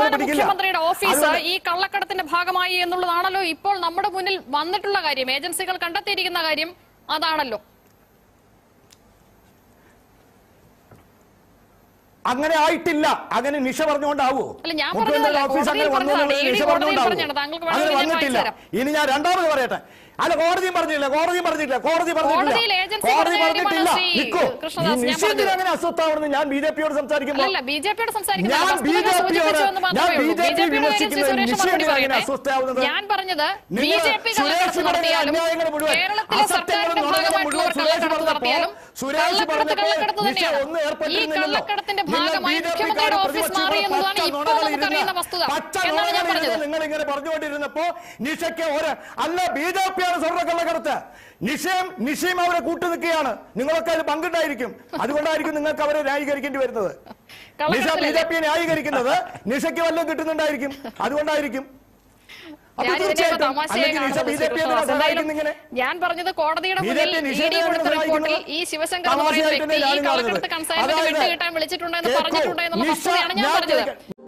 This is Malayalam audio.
സംസ്ഥാന പിടിക്കില്ല. മുഖ്യമന്ത്രിയുടെ ഓഫീസ് അതുകൊണ്ട് ഈ കള്ളക്കടത്തിന്റെ ഭാഗമായി എന്നുള്ളതാണല്ലോ ഇപ്പോൾ നമ്മുടെ മുന്നിൽ വന്നിട്ടുള്ള കാര്യം ഏജൻസികൾ കണ്ടെത്തിയിരിക്കുന്ന കാര്യം അതാണല്ലോ അങ്ങനെ ആയിട്ടില്ല അങ്ങനെ നിഷ പറഞ്ഞുകൊണ്ടാവോ അല്ല, ഞാൻ മുഖ്യമന്ത്രിയുടെ പറഞ്ഞതല്ല, ഓഫീസ് അങ്ങനെ കോടതിയിൽ വന്നു പറഞ്ഞതാണ്. എന്നുള്ളത് ED നിഷ കോടതിയിൽ പറഞ്ഞുകൊണ്ടാവോ? പറഞ്ഞതാണ്. താങ്കൾക്ക് അങ്ങനെ വേണമെങ്കിൽ ഞാൻ വന്നിട്ടില്ല വായിച്ചു ഇനി ഞാൻ രണ്ടാമത് പറയട്ടെ അല്ല കോടതിയും പറഞ്ഞില്ല കോടതിയും പറഞ്ഞിട്ടില്ല കോടതി കോടതിയിൽ പറഞ്ഞിട്ടില്ല ഏജൻസി കോടതി പറഞ്ഞ പറഞ്ഞിട്ടില്ല കാര്യമാണ് ശ്രീ നിക്കോ കൃഷ്ണദാസ് ഞാൻ നിശ്ചയത്തിന് പറഞ്ഞത്. അങ്ങനെ അസ്വസ്ഥാവണമെന്ന് ഞാൻ ബി ജെ പിയോട് സംസാരിക്കുമ്പോൾ അല്ലല്ല ബി ജെ പിയോട് ഞാൻ സംസാരിക്കുന്നത് ബി ജെ വസ്തുതകൾ പിയോട് സൂചിപ്പിച്ചു എന്ന് ഞാൻ മാത്രമേ ബി ഉള്ളൂ. ജെ ബി പി ജെ പിയുടെ കാര്യം ശ്രീ വിമർശിക്കുന്നത് സുരേഷ് നിശ്ചയം മറുപടി അങ്ങനെ പറയട്ടെ. അസ്വസ്ഥാവുന്നത് ഞാൻ പറഞ്ഞത് ബി നിങ്ങൾ ജെ പി സുരേഷ് കള്ളക്കടത്ത് പറഞ്ഞ നടത്തിയാലും അന്യായങ്ങൾ മുഴുവൻ കേരളത്തിലെ അസത്യങ്ങളും സർക്കാരിന്റെ നുണകളും മുഴുവൻ ഭാഗമായിട്ടുള്ളവർ സുരേഷ് കള്ളക്കടത്ത് പറഞ്ഞപ്പോൾ നടത്തിയാലും സുരേഷ് കള്ളക്കടത്ത് പറഞ്ഞപ്പോൾ കള്ളക്കടത്ത് നിശ്ചയം തന്നെയാണ് ഒന്നും ഈ ഏർപ്പെട്ടിരുന്നില്ലല്ലോ. കള്ളക്കടത്തിന്റെ നിങ്ങൾ ഭാഗമായി BJP മുഖ്യമന്ത്രിയുടെ ക്കാർ ഓഫീസ് പ്രതിപക്ഷം മാറി പച്ച എന്നതാണ് ഇപ്പോൾ നുണകൾ നമുക്കറിയുന്ന ഇരുന്ന് വസ്തുത പച്ച എന്നാണ് ഞാൻ നുണകൾ ഇരുന്ന് പറഞ്ഞത് നിങ്ങൾ ഇങ്ങനെ പറഞ്ഞുകൊണ്ടിരുന്നപ്പോ നിഷയ്ക്ക് ഒരു അല്ല ബി ജെ പി ആണ് സ്വർണ്ണക്കള്ളക്കടത്ത് നിഷയും നിഷയും അവരെ കൂട്ടു നിൽക്കുകയാണ് നിങ്ങളൊക്കെ അതിൽ പങ്കുണ്ടായിരിക്കും അതുകൊണ്ടായിരിക്കും നിങ്ങൾക്ക് അവരെ ന്യായീകരിക്കേണ്ടി വരുന്നത് നിഷ ബി കള്ളക്കടത്തിലല്ലേ? ജെ പിയെ ന്യായീകരിക്കുന്നത് നിഷയ്ക്ക് വല്ലതും കിട്ടുന്നുണ്ടായിരിക്കും അതുകൊണ്ടായിരിക്കും അപ്പൊ ഞാൻ ഇതിനെ തീർച്ചയായിട്ടും തമാശയായി അല്ലെങ്കിൽ നിഷ കാണുന്നു B Shri J P Krishnadas. എന്തായാലും ഇങ്ങനെ ഞാൻ പറഞ്ഞത് കോടതിയുടെ ബി ജെ മുന്നിൽ പി ഇ ഡി നിഷേധം കൊടുത്ത റിപ്പോർട്ടിൽ സഹായിക്കുന്നത് ഈ ശിവശങ്കർ എന്ന് പറയുന്ന തമാശയായിട്ട് വ്യക്തി ഈ ഞാനും കാണുന്നത്. കള്ളക്കടത്ത് കൺസൈൻമെന്റ് അതായത് വിട്ടുകിട്ടാൻ വിളിച്ചിട്ടുണ്ടെന്ന് കേൾക്കൂ, പറഞ്ഞിട്ടുണ്ട് എന്നുള്ള നിഷ, വസ്തുതയാണ് ഞാൻ ഞാൻ പറഞ്ഞത് ചോദിക്കാം.